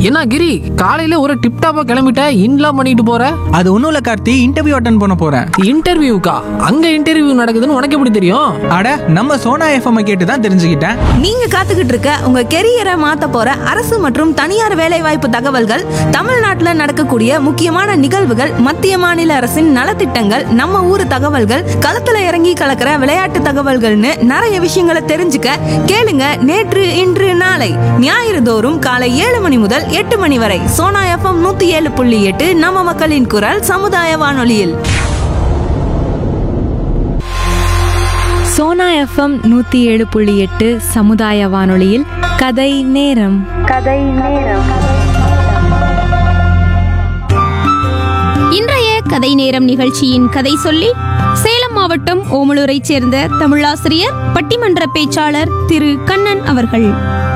என்ன கிரி காலையில ஒரு டிப் டாப்பா கிளம்பிட்ட இன்லாம் பண்ணிட்டு போற அது ஒன்றும் இல்லை கார்த்தி இன்டர்வியூ அட்டன் பண்ண போகிறேன் இன்டர்வியூக்கா அங்க இன்டர்வியூ நடக்குதுன்னு உனக்கு எப்படி தெரியும் அட நம்ம சோனா எஃப்எம் கேட்டு தான் தெரிஞ்சுக்கிட்டேன் நீங்க காத்துக்கிட்டு இருக்க உங்க கெரியரை மாத்த போற அரசு மற்றும் தனியார் வேலைவாய்ப்பு தகவல்கள் தமிழ்நாட்டுல நடக்கக்கூடிய முக்கியமான நிகழ்வுகள் மத்திய மாநில அரசின் நலத்திட்டங்கள் நம்ம ஊர் தகவல்கள் களத்துல இறங்கி கலக்கிற விளையாட்டு தகவல்கள்னு நிறைய விஷயங்களை தெரிஞ்சுக்க கேளுங்க நேற்று இன்று நாளை ஞாயிறு தோறும் காலை ஏழு மணி முதல் எட்டு மணி வரை சோனா எஃப்எம் நூத்தி ஏழு புள்ளி எட்டு நம்ம மக்களின் குரல் சமுதாய வானொலியில் சோனா எஃப்எம் நூத்தி ஏழு புள்ளி எட்டு சமுதாய வானொலியில் கதை நேரம் இன்றைய கதை நேரம் நிகழ்ச்சியின் கதை சொல்லி சேலம் மாவட்டம் ஓமலூரைச் சேர்ந்த தமிழாசிரியர் பட்டிமன்ற பேச்சாளர் திரு கண்ணன் அவர்கள்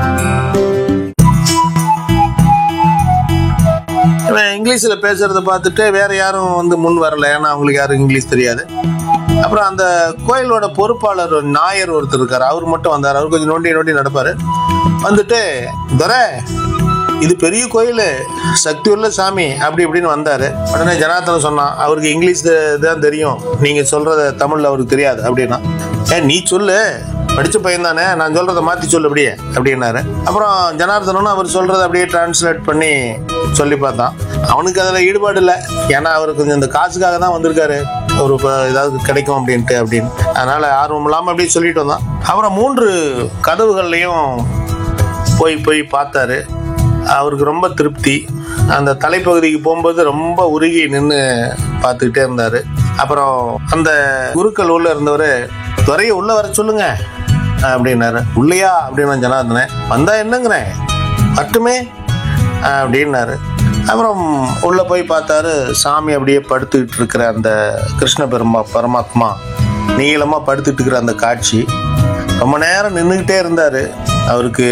இவன் இங்கிலீஷில் பேசுறத பார்த்துட்டு வேற யாரும் வந்து முன் வரல ஏன்னா அவங்களுக்கு யாரும் இங்கிலீஷ் தெரியாது அப்புறம் அந்த கோயிலோட பொறுப்பாளர் ஒரு நாயர் ஒருத்தர் இருக்காரு அவர் மட்டும் வந்தார் அவர் கொஞ்சம் நோண்டி நோண்டி நடப்பாரு வந்துட்டு துரை இது பெரிய கோயில் சக்தி உள்ள சாமி அப்படி இப்படின்னு வந்தாரு உடனே ஜனார்த்தனம் சொன்னான் அவருக்கு இங்கிலீஷ் தெ- தான் தெரியும் நீங்க சொல்றத தமிழ்ல அவருக்கு தெரியாது அப்படின்னா ஏ நீ சொல்லு படிச்ச பையன் தானே நான் சொல்றத மாத்தி சொல்லு அப்படியே அப்படின்னாரு அப்புறம் ஜனார்தனும் அவர் சொல்றத அப்படியே டிரான்ஸ்லேட் பண்ணி சொல்லி பார்த்தான் அவனுக்கு அதில் ஈடுபாடு இல்லை ஏன்னா அவர் கொஞ்சம் இந்த காசுக்காக தான் வந்திருக்காரு ஒரு ப- ஏதாவது கிடைக்கும் அப்படின்ட்டு அப்படின்னு அதனால ஆர்வம் இல்லாமல் அப்படியே சொல்லிட்டு வந்தான் அப்புறம் மூன்று கதவுகள்லையும் போய் போய் பார்த்தாரு அவருக்கு ரொம்ப திருப்தி அந்த தலைப்பகுதிக்கு போகும்போது ரொம்ப உருகி நின்று பார்த்துக்கிட்டே இருந்தார் அப்புறம் அந்த குருக்கள் உள்ள இருந்தவர் துறையை உள்ள வர சொல்லுங்க அப்படின்னாரு உள்ளையா அப்படின்னு ஜனார்தனேன் வந்தா என்னங்கிறேன் மட்டுமே அப்படின்னாரு அப்புறம் உள்ள போய் பார்த்தாரு சாமி அப்படியே படுத்துக்கிட்டு இருக்கிற அந்த கிருஷ்ண பெருமா பரமாத்மா நீளமாக படுத்துட்டு இருக்கிற அந்த காட்சி ரொம்ப நேரம் நின்றுக்கிட்டே இருந்தார் அவருக்கு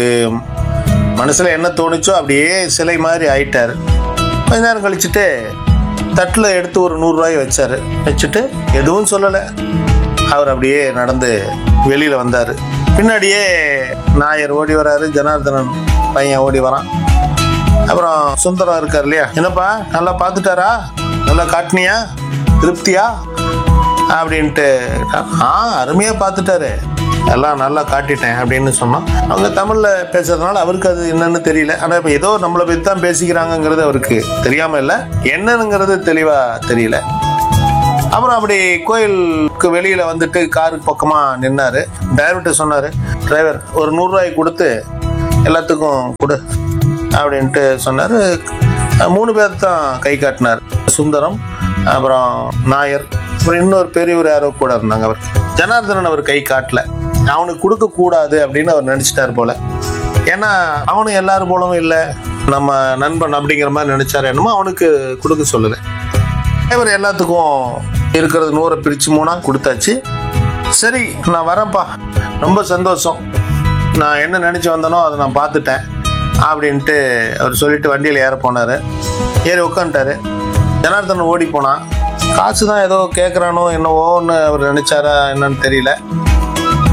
மனசில் என்ன தோணுச்சோ அப்படியே சிலை மாதிரி ஆயிட்டார் கொஞ்ச நேரம் கழிச்சுட்டு தட்டில் எடுத்து ஒரு நூறுரூவாய் வச்சார் வச்சுட்டு எதுவும் சொல்லலை அவர் அப்படியே நடந்து வெளியில் வந்தார் பின்னாடியே நாயர் ஓடி வராரு ஜனார்தனன் பையன் ஓடி வரான் அப்புறம் சுந்தரம் இருக்கார் இல்லையா என்னப்பா நல்லா பார்த்துட்டாரா நல்லா காட்டினியா திருப்தியா அப்படின்ட்டு ஆ அருமையாக பார்த்துட்டாரு எல்லாம் நல்லா காட்டிட்டேன் அப்படின்னு சொன்னோம் அவங்க தமிழில் பேசுறதுனால அவருக்கு அது என்னன்னு தெரியல ஆனால் இப்போ ஏதோ நம்மளை பற்றி தான் பேசிக்கிறாங்கங்கிறது அவருக்கு தெரியாமல் இல்லை என்னங்கிறது தெளிவாக தெரியல அப்புறம் அப்படி கோயிலுக்கு வெளியில வந்துட்டு காருக்கு பக்கமா நின்னாரு டிரைவர்கிட்ட சொன்னாரு டிரைவர் ஒரு நூறுரூவாய் கொடுத்து எல்லாத்துக்கும் கொடு அப்படின்ட்டு சொன்னாரு அஹ் மூணு பேர் தான் கை காட்டினார் சுந்தரம் அப்புறம் நாயர் அப்புறம் இன்னொரு பெரியவர் யாரோ கூட இருந்தாங்க அவர் ஜனார்தனன் அவர் கை காட்டல அவனுக்கு கொடுக்க கூடாது அப்படின்னு அவர் நினைச்சிட்டாரு போல ஏன்னா அவனும் எல்லாரும் போலவும் இல்லை நம்ம நண்பன் அப்படிங்கிற மாதிரி நினைச்சாரு என்னமோ அவனுக்கு கொடுக்க சொல்லலை இவர் எல்லாத்துக்கும் இருக்கிறது நூறை பிரித்து மூணா கொடுத்தாச்சு சரி நான் வரேன்ப்பா ரொம்ப சந்தோஷம் நான் என்ன நினச்சி வந்தனோ அதை நான் பார்த்துட்டேன் அப்படின்ட்டு அவர் சொல்லிட்டு வண்டியில் ஏற போனார் ஏறி உட்காந்துட்டாரு ஜனார்தன் ஓடி போனான் காசு தான் ஏதோ கேட்குறானோ என்னவோன்னு அவர் நினச்சாரா என்னன்னு தெரியல